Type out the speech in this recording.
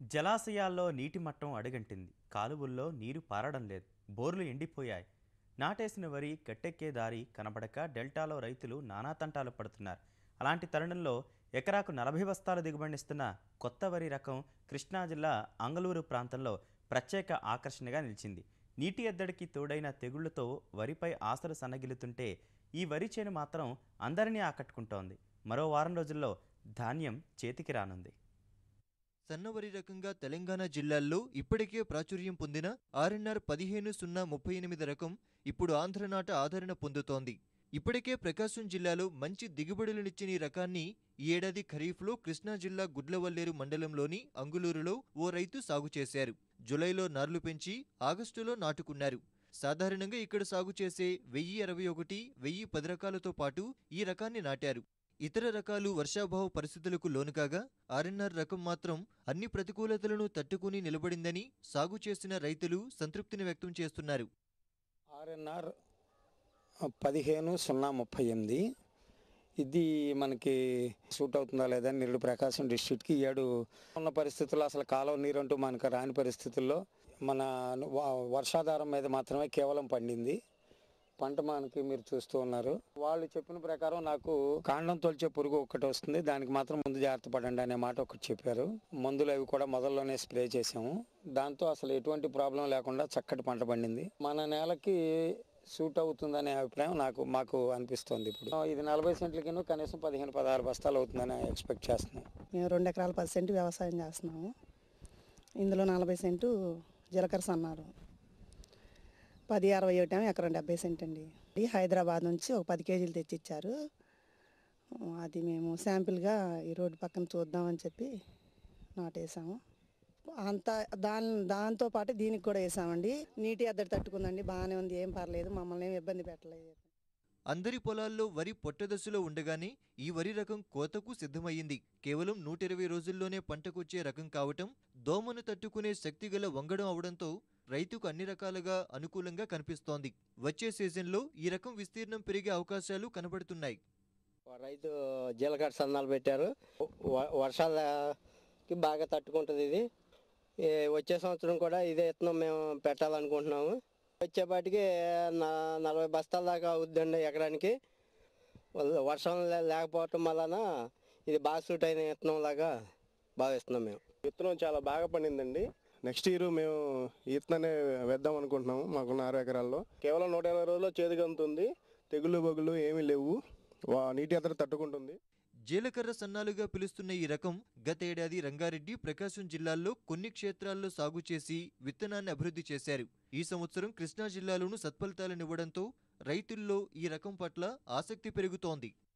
జలాశయాల్లో నీటి మట్టం అడుగంటింది కాలువల్లో నీరు పారడం లేదు బోర్లు ఎండిపోయాయి నాటేసిన వరి గట్టెక్కే దారి కనబడక డెల్టాలో రైతులు నానా తంటాలు పడుతున్నారు అలాంటి తరుణంలో ఎకరాకు నలభై బస్తాలు దిగుబడినిస్తున్న కొత్త వరి రకం కృష్ణా జిల్లా అంగలూరు ప్రాంతంలో ప్రత్యేక ఆకర్షణగా నిలిచింది నీటి ఎద్దడికి తోడైన తెగుళ్లతో వరిపై ఆశలు సన్నగిల్లుతుంటే ఈ వరి చేను మాత్రం అందరినీ ఆకట్టుకుంటోంది మరో వారం రోజుల్లో ధాన్యం చేతికి రానుంది సన్నవరి రకంగా తెలంగాణ జిల్లాల్లో ఇప్పటికే ప్రాచుర్యం పొందిన ఆర్ఎన్ఆర్ పదిహేను సున్నా ముప్పై ఎనిమిది రకం ఇప్పుడు ఆంధ్రనాట ఆదరణ పొందుతోంది ఇప్పటికే ప్రకాశం జిల్లాలో మంచి దిగుబడులనిచ్చిన ఈ రకాన్ని ఈ ఏడాది ఖరీఫ్లో కృష్ణా జిల్లా గుడ్లవల్లేరు మండలంలోని అంగులూరులో ఓ రైతు సాగు చేశారు జులైలో నార్లు పెంచి ఆగస్టులో నాటుకున్నారు సాధారణంగా ఇక్కడ సాగు చేసే వెయ్యి అరవై ఒకటి వెయ్యి పది రకాలతో పాటు ఈ రకాన్ని నాటారు ఇతర రకాలు వర్షాభావ పరిస్థితులకు లోనుకాగా ఆర్ఎన్ఆర్ రకం మాత్రం అన్ని ప్రతికూలతలను తట్టుకుని నిలబడిందని సాగు చేసిన రైతులు సంతృప్తిని వ్యక్తం చేస్తున్నారు ఆర్ఎన్ఆర్ పదిహేను సున్నా ముప్పై ఎనిమిది ఇది మనకి సూట్ అవుతుందా లేదా నిరుడు ప్రకాశం డిస్ట్రిక్ట్కి ఏడు ఉన్న పరిస్థితుల్లో అసలు కాలువ నీరు అంటూ మనకు రాని పరిస్థితుల్లో మన వ- వర్షాధారం మీద మాత్రమే కేవలం పండింది పంట మనకి మీరు చూస్తూ ఉన్నారు వాళ్ళు చెప్పిన ప్రకారం నాకు కాండం తొలిచే పురుగు ఒకటి వస్తుంది దానికి మాత్రం ముందు జాగ్రత్త పడండి అనే మాట ఒకటి చెప్పారు మందులు అవి కూడా మొదల్లోనే స్ప్రే చేసాము దాంతో అసలు ఎటువంటి ప్రాబ్లం లేకుండా చక్కటి పంట పండింది మన నేలకి సూట్ అవుతుందనే అభిప్రాయం నాకు మాకు అనిపిస్తుంది ఇప్పుడు ఇది నలభై సెంట్లకి కనీసం పదిహేను పదహారు బస్తాలు అవుతుందని ఎక్స్పెక్ట్ చేస్తున్నాం మేము రెండు ఎకరాల పది సెంటు వ్యవసాయం చేస్తున్నాము ఇందులో నలభై సెంటు జీలకర్ర సన్నారు పది అరవై ఒకటి ఏమో ఎకరం డెబ్బై సెంట్ అండి ఇది హైదరాబాద్ నుంచి ఒక పది కేజీలు తెచ్చిచ్చారు అది మేము శాంపిల్గా ఈ రోడ్డు పక్కన చూద్దామని చెప్పి నాటేసాము అంత దాని దాంతో పాటు దీనికి కూడా వేసామండి నీటి ఎద్దడి తట్టుకుందండి బాగానే ఉంది ఏం పర్లేదు మమ్మల్ని ఏం ఇబ్బంది పెట్టలేదు అందరి పొలాల్లో వరి పొట్టదశలో ఉండగానే ఈ వరి రకం కోతకు సిద్ధమయ్యింది కేవలం నూట ఇరవై రోజుల్లోనే పంటకొచ్చే రకం కావటం దోమను తట్టుకునే శక్తిగల వంగడం అవడంతో రైతుకు అన్ని రకాలుగా అనుకూలంగా కనిపిస్తోంది వచ్చే సీజన్లో ఈ రకం విస్తీర్ణం పెరిగే అవకాశాలు కనబడుతున్నాయి రైతు జీలకర్ర సన్నాలు పెట్టారు వ- వర్షాలకి బాగా తట్టుకుంటుంది ఇది ఈ వచ్చే సంవత్సరం కూడా ఇదే విత్తనం మేము పెట్టాలనుకుంటున్నాము వచ్చేపాటికి నా- నలభై బస్తాల దాకా అవుద్దండి ఎకరానికి వల్ల- వర్షం లే- లేకపోవటం వలన ఇది బాగా సూట్ అయిన విత్తనం లాగా భావిస్తున్నాం మేము విత్తనం చాలా బాగా పండిందండి నెక్స్ట్ ఇయర్ మేము ఈ విత్తనాన్ని వేద్దాం అనుకుంటున్నాము మాకున్న ఆరు ఎకరాల్లో కేవలం నూట ఇరవై రోజుల్లో చేదుగంతుంది తెగుళ్ళు బొగులు ఏమీ లేవు వా- నీటి ఎద్దడి తట్టుకుంటుంది జీలకర్ర సన్నాలుగా పిలుస్తున్న ఈ రకం గత ఏడాది రంగారెడ్డి ప్రకాశం జిల్లాల్లో కొన్ని క్షేత్రాల్లో సాగు చేసి విత్తనాన్ని అభివృద్ధి చేశారు ఈ సంవత్సరం కృష్ణా జిల్లాలోనూ సత్ఫలితాలనివ్వడంతో రైతుల్లో ఈ రకం పట్ల ఆసక్తి పెరుగుతోంది